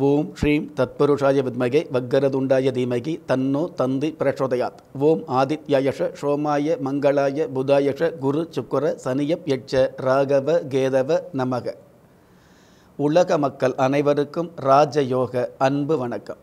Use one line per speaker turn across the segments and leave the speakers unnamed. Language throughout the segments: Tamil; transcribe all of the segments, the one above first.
ஓம் ஸ்ரீம் தத்புருஷாய வித்மகே வக்கரதுண்டாய தீமகி தன்னோ தந்தி பிரச்சோதயாத் ஓம் ஆதித்யாயஷ சோமாய மங்களாய புதாயஷ குரு சுக்கர சனியப் யட்ச ராகவ கேதவ நமக உலக மக்கள் அனைவருக்கும் ராஜயோக அன்பு வணக்கம்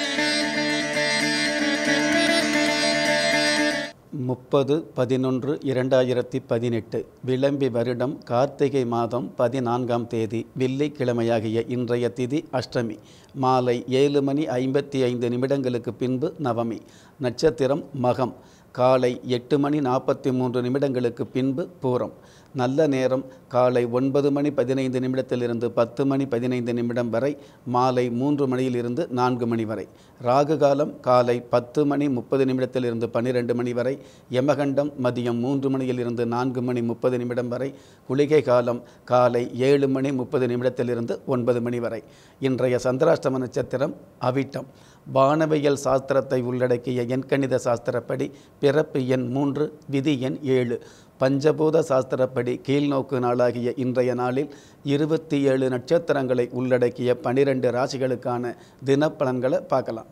முப்பது பதினொன்று இரண்டாயிரத்தி பதினெட்டு விளம்பி வருடம் கார்த்திகை மாதம் பதினான்காம் தேதி வெள்ளிக்கிழமையாகிய இன்றைய திதி அஷ்டமி மாலை ஏழு மணி ஐம்பத்தி ஐந்து நிமிடங்களுக்கு பின்பு நவமி நட்சத்திரம் மகம் காலை எட்டு மணி நாற்பத்தி மூன்று நிமிடங்களுக்கு பின்பு பூரம் நல்ல நேரம் காலை ஒன்பது மணி பதினைந்து நிமிடத்திலிருந்து பத்து மணி பதினைந்து நிமிடம் வரை மாலை மூன்று மணியிலிருந்து நான்கு மணி வரை ராகு காலம் காலை பத்து மணி முப்பது நிமிடத்திலிருந்து பன்னிரெண்டு மணி வரை யமகண்டம் மதியம் மூன்று மணியிலிருந்து நான்கு மணி முப்பது நிமிடம் வரை குளிகை காலம் காலை ஏழு மணி முப்பது நிமிடத்திலிருந்து ஒன்பது மணி வரை இன்றைய சந்திராஷ்டம நட்சத்திரம் அவிட்டம் வானவியல் சாஸ்திரத்தை உள்ளடக்கிய எண்கணித சாஸ்திரப்படி பிறப்பு எண் மூன்று விதி எண் ஏழு பஞ்சபூத சாஸ்திரப்படி கீழ்நோக்கு நாளாகிய இன்றைய நாளில் இருபத்தி ஏழு நட்சத்திரங்களை உள்ளடக்கிய பனிரெண்டு ராசிகளுக்கான தினப்பலன்களை பார்க்கலாம்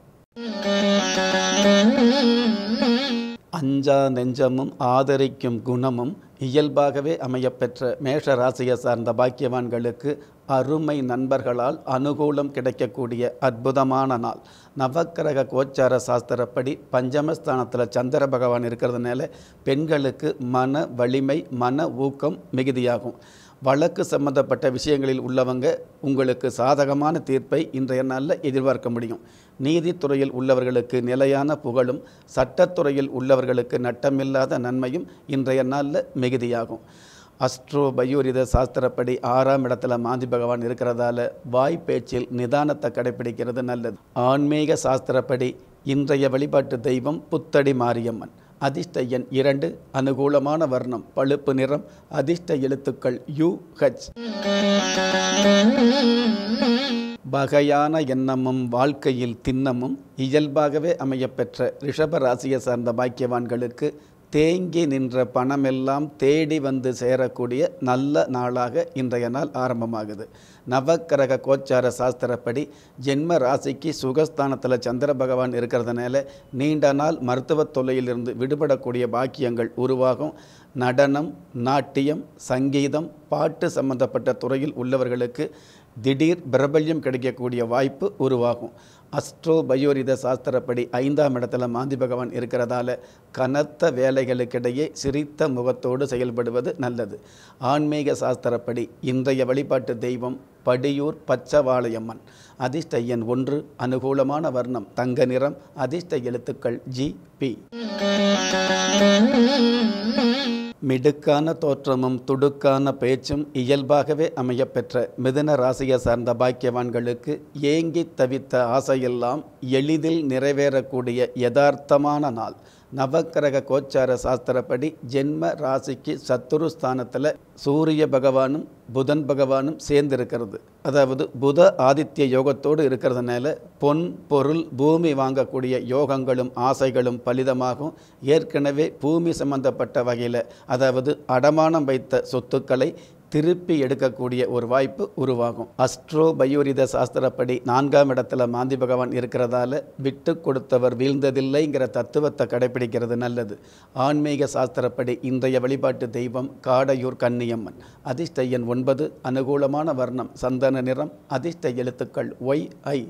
அஞ்சா நெஞ்சமும் ஆதரிக்கும் குணமும் இயல்பாகவே அமையப்பெற்ற மேஷ ராசியை சார்ந்த பாக்கியவான்களுக்கு அருமை நண்பர்களால் அனுகூலம் கிடைக்கக்கூடிய அற்புதமான நாள் நவக்கிரக கோச்சார சாஸ்திரப்படி பஞ்சமஸ்தானத்தில் சந்திர பகவான் இருக்கிறதுனால பெண்களுக்கு மன வலிமை மன ஊக்கம் மிகுதியாகும் வழக்கு சம்பந்தப்பட்ட விஷயங்களில் உள்ளவங்க உங்களுக்கு சாதகமான தீர்ப்பை இன்றைய நாளில் எதிர்பார்க்க முடியும் நீதித்துறையில் உள்ளவர்களுக்கு நிலையான புகழும் சட்டத்துறையில் உள்ளவர்களுக்கு நட்டமில்லாத நன்மையும் இன்றைய நாளில் மிகுதியாகும் அஸ்ட்ரோ பயூரித சாஸ்திரப்படி ஆறாம் இடத்துல மாந்தி பகவான் இருக்கிறதால வாய் பேச்சில் நிதானத்தை கடைபிடிக்கிறது நல்லது ஆன்மீக சாஸ்திரப்படி இன்றைய வழிபாட்டு தெய்வம் புத்தடி மாரியம்மன் அதிர்ஷ்ட எண் இரண்டு அனுகூலமான வர்ணம் பழுப்பு நிறம் அதிர்ஷ்ட எழுத்துக்கள் யு ஹச் வகையான எண்ணமும் வாழ்க்கையில் திண்ணமும் இயல்பாகவே அமையப்பெற்ற ரிஷப ராசியை சார்ந்த பாக்கியவான்களுக்கு தேங்கி நின்ற பணமெல்லாம் தேடி வந்து சேரக்கூடிய நல்ல நாளாக இன்றைய நாள் ஆரம்பமாகுது நவக்கிரக கோச்சார சாஸ்திரப்படி ஜென்ம ராசிக்கு சுகஸ்தானத்தில் சந்திர பகவான் இருக்கிறதுனால நீண்ட நாள் மருத்துவ தொல்லையிலிருந்து விடுபடக்கூடிய பாக்கியங்கள் உருவாகும் நடனம் நாட்டியம் சங்கீதம் பாட்டு சம்பந்தப்பட்ட துறையில் உள்ளவர்களுக்கு திடீர் பிரபல்யம் கிடைக்கக்கூடிய வாய்ப்பு உருவாகும் அஸ்ட்ரோ பயோரித சாஸ்திரப்படி ஐந்தாம் இடத்துல மாந்தி பகவான் இருக்கிறதால கனத்த வேலைகளுக்கிடையே சிரித்த முகத்தோடு செயல்படுவது நல்லது ஆன்மீக சாஸ்திரப்படி இன்றைய வழிபாட்டு தெய்வம் படியூர் பச்சவாளையம்மன் அதிர்ஷ்ட எண் ஒன்று அனுகூலமான வர்ணம் தங்க நிறம் அதிர்ஷ்ட எழுத்துக்கள் ஜி பி மிடுக்கான தோற்றமும் துடுக்கான பேச்சும் இயல்பாகவே அமையப்பெற்ற மிதுன ராசியை சார்ந்த பாக்கியவான்களுக்கு ஏங்கி தவித்த ஆசையெல்லாம் எளிதில் நிறைவேறக்கூடிய யதார்த்தமான நாள் நவக்கிரக கோச்சார சாஸ்திரப்படி ஜென்ம ராசிக்கு சத்துரு ஸ்தானத்தில் சூரிய பகவானும் புதன் பகவானும் சேர்ந்து இருக்கிறது அதாவது புத ஆதித்ய யோகத்தோடு இருக்கிறதுனால பொன் பொருள் பூமி வாங்கக்கூடிய யோகங்களும் ஆசைகளும் பலிதமாகும் ஏற்கனவே பூமி சம்பந்தப்பட்ட வகையில் அதாவது அடமானம் வைத்த சொத்துக்களை திருப்பி எடுக்கக்கூடிய ஒரு வாய்ப்பு உருவாகும் அஸ்ட்ரோ பயோரித சாஸ்திரப்படி நான்காம் இடத்துல மாந்தி பகவான் இருக்கிறதால விட்டு கொடுத்தவர் வீழ்ந்ததில்லைங்கிற தத்துவத்தை கடைபிடிக்கிறது நல்லது ஆன்மீக சாஸ்திரப்படி இன்றைய வழிபாட்டு தெய்வம் காடையூர் கன்னியம்மன் அதிர்ஷ்ட எண் ஒன்பது அனுகூலமான வர்ணம் சந்தன நிறம் அதிர்ஷ்ட எழுத்துக்கள் ஒய் ஐ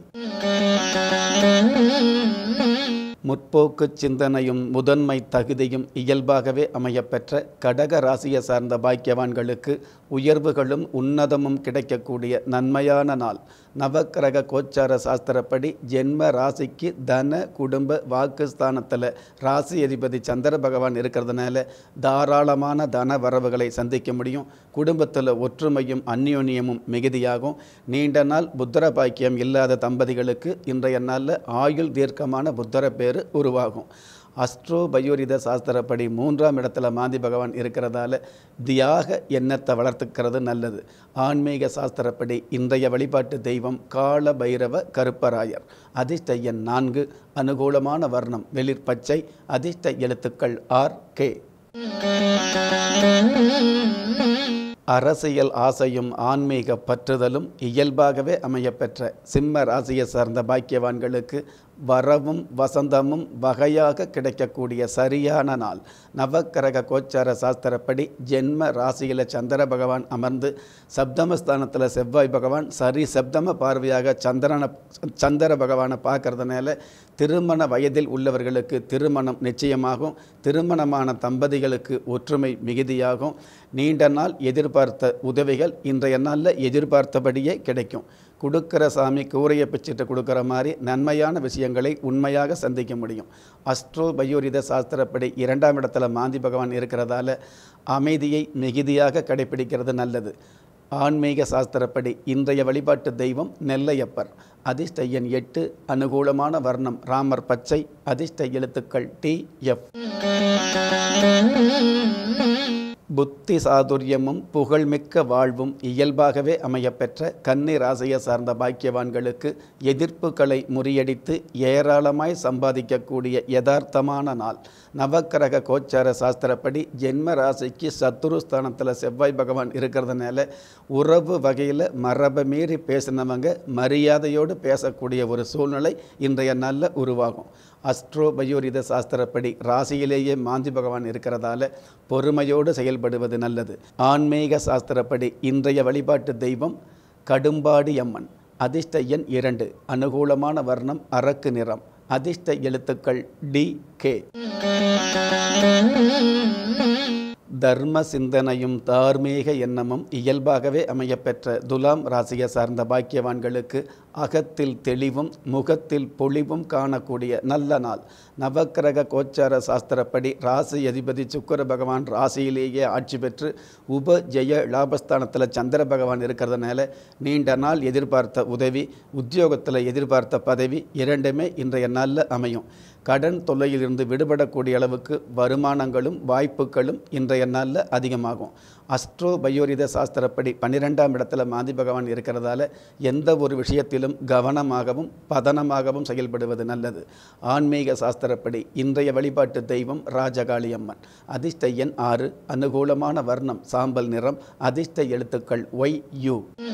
முற்போக்கு சிந்தனையும் முதன்மை தகுதியும் இயல்பாகவே அமையப்பெற்ற கடக ராசியை சார்ந்த பாக்கியவான்களுக்கு உயர்வுகளும் உன்னதமும் கிடைக்கக்கூடிய நன்மையான நாள் நவக்கிரக கோச்சார சாஸ்திரப்படி ஜென்ம ராசிக்கு தன குடும்ப வாக்குஸ்தானத்தில் ராசி அதிபதி சந்திர பகவான் இருக்கிறதுனால தாராளமான தன வரவுகளை சந்திக்க முடியும் குடும்பத்தில் ஒற்றுமையும் அந்யோன்யமும் மிகுதியாகும் நீண்ட நாள் புத்தர பாக்கியம் இல்லாத தம்பதிகளுக்கு இன்றைய நாளில் ஆயுள் தீர்க்கமான புத்தர பேர் உருவாகும் அஸ்ட்ரோ பயோரித சாஸ்திரப்படி மூன்றாம் இடத்துல மாந்தி பகவான் இருக்கிறதால தியாக எண்ணத்தை வளர்த்துக்கிறது நல்லது ஆன்மீக சாஸ்திரப்படி இன்றைய வழிபாட்டு தெய்வம் கால பைரவ கருப்பராயர் அதிர்ஷ்ட எண் நான்கு அனுகூலமான வர்ணம் வெளிர் பச்சை அதிர்ஷ்ட எழுத்துக்கள் ஆர் கே அரசியல் ஆசையும் ஆன்மீக பற்றுதலும் இயல்பாகவே அமையப்பெற்ற சிம்ம ராசியை சார்ந்த பாக்கியவான்களுக்கு வரவும் வசந்தமும் வகையாக கிடைக்கக்கூடிய சரியான நாள் நவக்கிரக கோச்சார சாஸ்திரப்படி ஜென்ம ராசியில் சந்திர பகவான் அமர்ந்து சப்தமஸ்தானத்தில் செவ்வாய் பகவான் சரி சப்தம பார்வையாக சந்திரனை சந்திர பகவானை பார்க்கறதுனால திருமண வயதில் உள்ளவர்களுக்கு திருமணம் நிச்சயமாகும் திருமணமான தம்பதிகளுக்கு ஒற்றுமை மிகுதியாகும் நீண்ட நாள் எதிர்பார்த்த உதவிகள் இன்றைய நாளில் எதிர்பார்த்தபடியே கிடைக்கும் கொடுக்கிற சாமி கூரையை பிச்சுட்டு கொடுக்குற மாதிரி நன்மையான விஷயங்களை உண்மையாக சந்திக்க முடியும் அஸ்ட்ரோ பயோரித சாஸ்திரப்படி இரண்டாம் இடத்துல மாந்தி பகவான் இருக்கிறதால அமைதியை மிகுதியாக கடைபிடிக்கிறது நல்லது ஆன்மீக சாஸ்திரப்படி இன்றைய வழிபாட்டு தெய்வம் நெல்லையப்பர் அதிர்ஷ்ட எண் எட்டு அனுகூலமான வர்ணம் ராமர் பச்சை அதிர்ஷ்ட எழுத்துக்கள் டி எஃப் புத்தி சாதுரியமும் புகழ்மிக்க வாழ்வும் இயல்பாகவே அமையப்பெற்ற கன்னி ராசியை சார்ந்த பாக்கியவான்களுக்கு எதிர்ப்புகளை முறியடித்து ஏராளமாய் சம்பாதிக்கக்கூடிய யதார்த்தமான நாள் நவக்கிரக கோச்சார சாஸ்திரப்படி ஜென்ம ராசிக்கு சத்துருஸ்தானத்தில் செவ்வாய் பகவான் இருக்கிறதுனால உறவு வகையில் மரபை மீறி பேசினவங்க மரியாதையோடு பேசக்கூடிய ஒரு சூழ்நிலை இன்றைய நாளில் உருவாகும் அஸ்ட்ரோ பயோரித சாஸ்திரப்படி ராசியிலேயே மாந்தி பகவான் இருக்கிறதால பொறுமையோடு செயல்படுவது நல்லது ஆன்மீக சாஸ்திரப்படி இன்றைய வழிபாட்டு தெய்வம் கடும்பாடி அம்மன் அதிர்ஷ்ட எண் இரண்டு அனுகூலமான வர்ணம் அரக்கு நிறம் அதிர்ஷ்ட எழுத்துக்கள் டி கே தர்ம சிந்தனையும் தார்மீக எண்ணமும் இயல்பாகவே அமையப்பெற்ற துலாம் ராசியை சார்ந்த பாக்கியவான்களுக்கு அகத்தில் தெளிவும் முகத்தில் பொலிவும் காணக்கூடிய நல்ல நாள் நவக்கிரக கோச்சார சாஸ்திரப்படி ராசி அதிபதி சுக்கர பகவான் ராசியிலேயே ஆட்சி பெற்று உப ஜெய லாபஸ்தானத்தில் சந்திர பகவான் இருக்கிறதுனால நீண்ட நாள் எதிர்பார்த்த உதவி உத்தியோகத்தில் எதிர்பார்த்த பதவி இரண்டுமே இன்றைய நாளில் அமையும் கடன் தொல்லையிலிருந்து விடுபடக்கூடிய அளவுக்கு வருமானங்களும் வாய்ப்புகளும் இன்றைய நாளில் அதிகமாகும் அஸ்ட்ரோ பயோரித சாஸ்திரப்படி பன்னிரெண்டாம் இடத்துல மாந்தி பகவான் இருக்கிறதால எந்த ஒரு விஷயத்திலும் கவனமாகவும் பதனமாகவும் செயல்படுவது நல்லது ஆன்மீக சாஸ்திரப்படி இன்றைய வழிபாட்டு தெய்வம் ராஜகாளி அம்மன் அதிர்ஷ்ட எண் ஆறு அனுகூலமான வர்ணம் சாம்பல் நிறம் அதிர்ஷ்ட எழுத்துக்கள் ஒய் யூ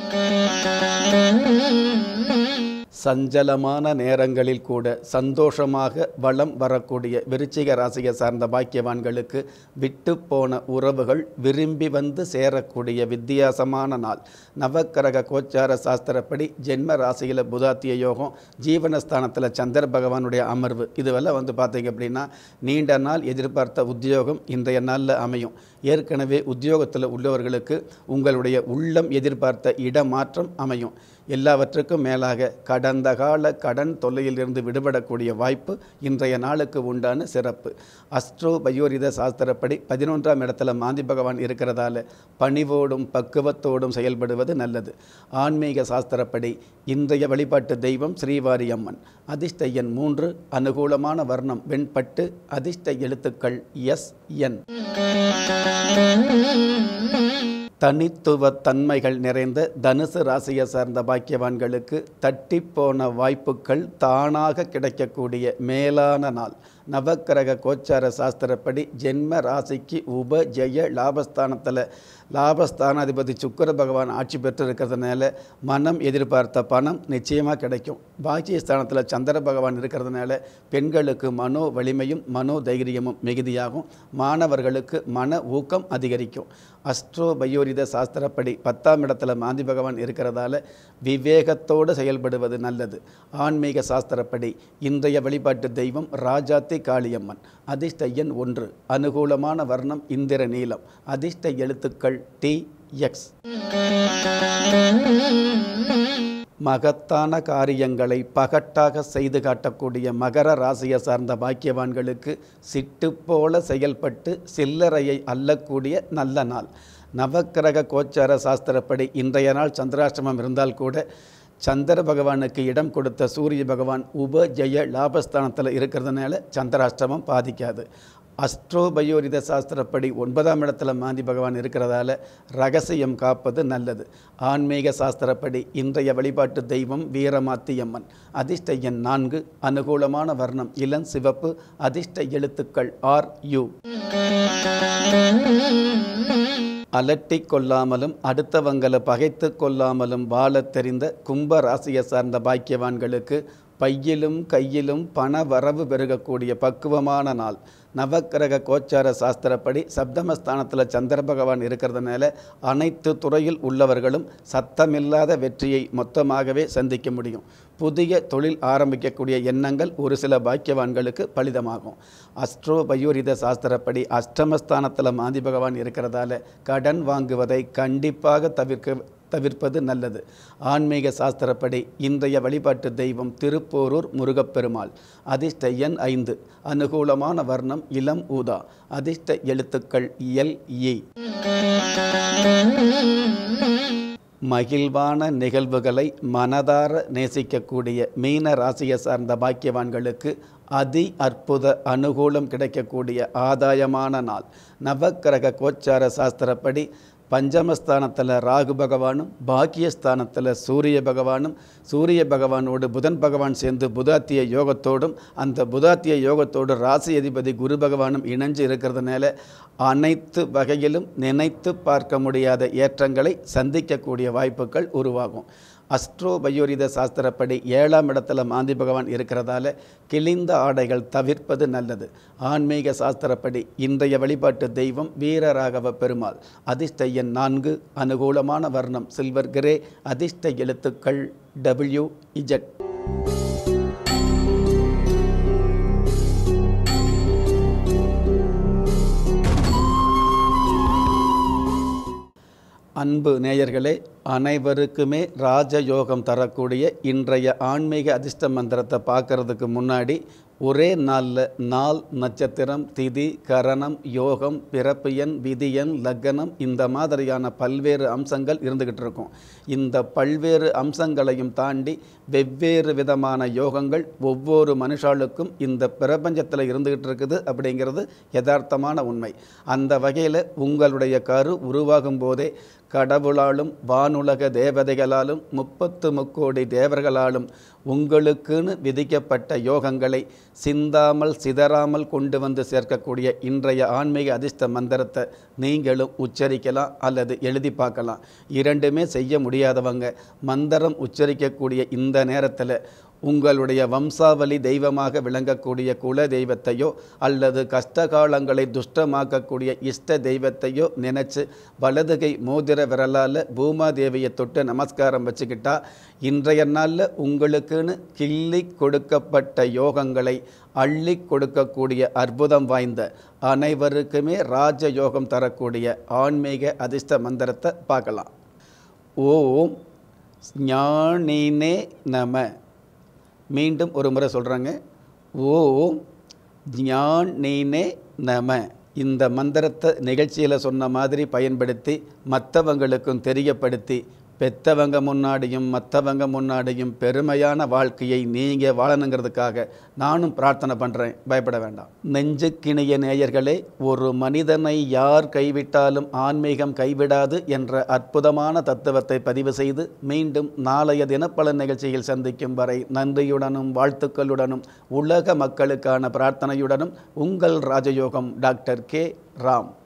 சஞ்சலமான நேரங்களில் கூட சந்தோஷமாக வளம் வரக்கூடிய விருச்சிக ராசியை சார்ந்த பாக்கியவான்களுக்கு விட்டு போன உறவுகள் விரும்பி வந்து சேரக்கூடிய வித்தியாசமான நாள் நவக்கிரக கோச்சார சாஸ்திரப்படி ஜென்ம ராசியில் புதாத்திய யோகம் ஜீவனஸ்தானத்தில் சந்திர பகவானுடைய அமர்வு இதுவெல்லாம் வந்து பார்த்தீங்க அப்படின்னா நீண்ட நாள் எதிர்பார்த்த உத்தியோகம் இன்றைய நாளில் அமையும் ஏற்கனவே உத்தியோகத்தில் உள்ளவர்களுக்கு உங்களுடைய உள்ளம் எதிர்பார்த்த இடமாற்றம் அமையும் எல்லாவற்றுக்கும் மேலாக கடந்த கால கடன் தொல்லையிலிருந்து விடுபடக்கூடிய வாய்ப்பு இன்றைய நாளுக்கு உண்டான சிறப்பு அஸ்ட்ரோ பயோரித சாஸ்திரப்படி பதினொன்றாம் இடத்துல மாந்தி பகவான் இருக்கிறதால பணிவோடும் பக்குவத்தோடும் செயல்படுவது நல்லது ஆன்மீக சாஸ்திரப்படி இன்றைய வழிபாட்டு தெய்வம் ஸ்ரீவாரி அம்மன் அதிர்ஷ்ட எண் மூன்று அனுகூலமான வர்ணம் வெண்பட்டு அதிர்ஷ்ட எழுத்துக்கள் எஸ் என் தனித்துவ தன்மைகள் நிறைந்த தனுசு ராசியை சார்ந்த பாக்கியவான்களுக்கு தட்டிப்போன வாய்ப்புகள் தானாக கிடைக்கக்கூடிய மேலான நாள் நவக்கிரக கோச்சார சாஸ்திரப்படி ஜென்ம ராசிக்கு உப ஜெய லாபஸ்தானத்தில் லாபஸ்தானாதிபதி சுக்கர பகவான் ஆட்சி பெற்று இருக்கிறதுனால மனம் எதிர்பார்த்த பணம் நிச்சயமாக கிடைக்கும் பாக்கியஸ்தானத்தில் சந்திர பகவான் இருக்கிறதுனால பெண்களுக்கு மனோ வலிமையும் மனோ தைரியமும் மிகுதியாகும் மாணவர்களுக்கு மன ஊக்கம் அதிகரிக்கும் அஸ்ட்ரோ பயோரித சாஸ்திரப்படி பத்தாம் இடத்துல மாந்தி பகவான் இருக்கிறதால விவேகத்தோடு செயல்படுவது நல்லது ஆன்மீக சாஸ்திரப்படி இன்றைய வழிபாட்டு தெய்வம் ராஜாத்தி காளியம்மன் அதிர்ஷ்ட எண் ஒன்று அனுகூலமான வர்ணம் இந்திர நீலம் அதிர்ஷ்ட எழுத்துக்கள் டி எக்ஸ் மகத்தான காரியங்களை பகட்டாக செய்து காட்டக்கூடிய மகர ராசியை சார்ந்த பாக்கியவான்களுக்கு சிட்டு போல செயல்பட்டு சில்லறையை அள்ளக்கூடிய நல்ல நாள் நவக்கிரக கோச்சார சாஸ்திரப்படி இன்றைய நாள் சந்திராஷ்டமம் இருந்தால் கூட சந்திர பகவானுக்கு இடம் கொடுத்த சூரிய பகவான் உப ஜெய லாபஸ்தானத்தில் இருக்கிறதுனால சந்திராஷ்டமம் பாதிக்காது அஸ்ட்ரோபயோரித சாஸ்திரப்படி ஒன்பதாம் இடத்துல மாந்தி பகவான் இருக்கிறதால ரகசியம் காப்பது நல்லது ஆன்மீக சாஸ்திரப்படி இன்றைய வழிபாட்டு தெய்வம் வீரமாத்தியம்மன் அதிர்ஷ்ட எண் நான்கு அனுகூலமான வர்ணம் இளம் சிவப்பு அதிர்ஷ்ட எழுத்துக்கள் ஆர் யு அலட்டி கொள்ளாமலும் அடுத்தவங்களை பகைத்து கொள்ளாமலும் வாழத் தெரிந்த கும்ப ராசியை சார்ந்த பாக்கியவான்களுக்கு பையிலும் கையிலும் பண வரவு பெருகக்கூடிய பக்குவமான நாள் நவக்கிரக கோச்சார சாஸ்திரப்படி சப்தமஸ்தானத்தில் சந்திர பகவான் இருக்கிறதுனால அனைத்து துறையில் உள்ளவர்களும் சத்தமில்லாத வெற்றியை மொத்தமாகவே சந்திக்க முடியும் புதிய தொழில் ஆரம்பிக்கக்கூடிய எண்ணங்கள் ஒரு சில பாக்கியவான்களுக்கு பலிதமாகும் அஸ்ட்ரோ பயோரித சாஸ்திரப்படி அஷ்டமஸ்தானத்தில் மாந்தி பகவான் இருக்கிறதால கடன் வாங்குவதை கண்டிப்பாக தவிர்க்க தவிர்ப்பது நல்லது ஆன்மீக சாஸ்திரப்படி இன்றைய வழிபாட்டு தெய்வம் திருப்போரூர் முருகப்பெருமாள் அதிர்ஷ்ட எண் ஐந்து அனுகூலமான வர்ணம் இளம் ஊதா அதிர்ஷ்ட எழுத்துக்கள் எல் இ மகிழ்வான நிகழ்வுகளை மனதார நேசிக்கக்கூடிய மீன ராசியை சார்ந்த பாக்கியவான்களுக்கு அதி அற்புத அனுகூலம் கிடைக்கக்கூடிய ஆதாயமான நாள் நவக்கிரக கோச்சார சாஸ்திரப்படி பஞ்சமஸ்தானத்தில் ராகு பகவானும் பாக்கியஸ்தானத்தில் சூரிய பகவானும் சூரிய பகவானோடு புதன் பகவான் சேர்ந்து புதாத்திய யோகத்தோடும் அந்த புதாத்திய யோகத்தோடு ராசி அதிபதி குரு பகவானும் இணைஞ்சு இருக்கிறதுனால அனைத்து வகையிலும் நினைத்து பார்க்க முடியாத ஏற்றங்களை சந்திக்கக்கூடிய வாய்ப்புகள் உருவாகும் அஸ்ட்ரோ பயோரித சாஸ்திரப்படி ஏழாம் இடத்துல மாந்தி பகவான் இருக்கிறதால கிழிந்த ஆடைகள் தவிர்ப்பது நல்லது ஆன்மீக சாஸ்திரப்படி இன்றைய வழிபாட்டு தெய்வம் வீரராகவ பெருமாள் அதிர்ஷ்ட எண் நான்கு அனுகூலமான வர்ணம் சில்வர் கிரே அதிர்ஷ்ட எழுத்துக்கள் டபிள்யூ இஜட் அன்பு நேயர்களே அனைவருக்குமே ராஜயோகம் தரக்கூடிய இன்றைய ஆன்மீக அதிர்ஷ்ட மந்திரத்தை பார்க்கறதுக்கு முன்னாடி ஒரே நாளில் நாள் நட்சத்திரம் திதி கரணம் யோகம் பிறப்பு எண் விதியன் லக்னம் இந்த மாதிரியான பல்வேறு அம்சங்கள் இருந்துக்கிட்டு இருக்கும் இந்த பல்வேறு அம்சங்களையும் தாண்டி வெவ்வேறு விதமான யோகங்கள் ஒவ்வொரு மனுஷாளுக்கும் இந்த பிரபஞ்சத்தில் இருந்துக்கிட்டு இருக்குது அப்படிங்கிறது யதார்த்தமான உண்மை அந்த வகையில் உங்களுடைய கரு உருவாகும் போதே கடவுளாலும் வானுலக தேவதைகளாலும் முப்பத்து முக்கோடி தேவர்களாலும் உங்களுக்குன்னு விதிக்கப்பட்ட யோகங்களை சிந்தாமல் சிதறாமல் கொண்டு வந்து சேர்க்கக்கூடிய இன்றைய ஆன்மீக அதிர்ஷ்ட மந்திரத்தை நீங்களும் உச்சரிக்கலாம் அல்லது எழுதி பார்க்கலாம் இரண்டுமே செய்ய முடியாதவங்க மந்திரம் உச்சரிக்கக்கூடிய இந்த நேரத்தில் உங்களுடைய வம்சாவளி தெய்வமாக விளங்கக்கூடிய குல தெய்வத்தையோ அல்லது கஷ்டகாலங்களை துஷ்டமாக்கக்கூடிய இஷ்ட தெய்வத்தையோ நினச்சி வலதுகை மோதிர விரலால் பூமாதேவியை தொட்டு நமஸ்காரம் வச்சுக்கிட்டா இன்றைய நாளில் உங்களுக்குன்னு கிள்ளி கொடுக்கப்பட்ட யோகங்களை அள்ளி கொடுக்கக்கூடிய அற்புதம் வாய்ந்த அனைவருக்குமே ராஜயோகம் தரக்கூடிய ஆன்மீக அதிர்ஷ்ட மந்திரத்தை பார்க்கலாம் ஓம் ஞானினே நம மீண்டும் ஒரு முறை சொல்கிறாங்க ஓம் ஞானினே நம இந்த மந்திரத்தை நிகழ்ச்சியில் சொன்ன மாதிரி பயன்படுத்தி மற்றவங்களுக்கும் தெரியப்படுத்தி பெத்தவங்க முன்னாடியும் மற்றவங்க முன்னாடியும் பெருமையான வாழ்க்கையை நீங்கள் வாழணுங்கிறதுக்காக நானும் பிரார்த்தனை பண்ணுறேன் பயப்பட வேண்டாம் நெஞ்சுக்கிணைய நேயர்களே ஒரு மனிதனை யார் கைவிட்டாலும் ஆன்மீகம் கைவிடாது என்ற அற்புதமான தத்துவத்தை பதிவு செய்து மீண்டும் நாளைய தினப்பலன் நிகழ்ச்சியில் சந்திக்கும் வரை நன்றியுடனும் வாழ்த்துக்களுடனும் உலக மக்களுக்கான பிரார்த்தனையுடனும் உங்கள் ராஜயோகம் டாக்டர் கே ராம்